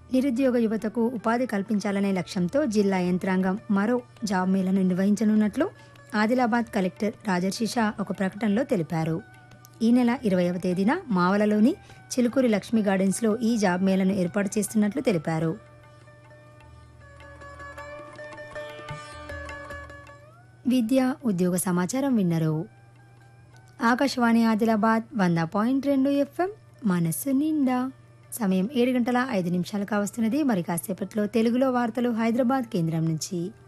నిరుద్యోగ యువతకు ఉపాధి కల్పించాలనే లక్ష్యంతో జిల్లా యంత్రాంగం మరో జాబ్ మేళను నిర్వహించనున్నట్లు ఆదిలాబాద్ కలెక్టర్ రాజర్షిష ఒక ప్రకటనలో తెలిపారు ఈ నెల ఇరవైవ తేదీన మావలలోని చిలుకూరి లక్ష్మీ గార్డెన్స్లో ఈ జాబ్ మేళను ఏర్పాటు చేస్తున్నట్లు తెలిపారు విద్య ఉద్యోగ సమాచారం విన్నరు ఆకాశవాణి ఆదిలాబాద్ వంద పాయింట్ రెండు ఎఫ్ఎం మనస్సు నిండా సమయం ఏడు గంటల ఐదు నిమిషాలు కావస్తున్నది మరి కాసేపట్లో తెలుగులో వార్తలు హైదరాబాద్ కేంద్రం నుంచి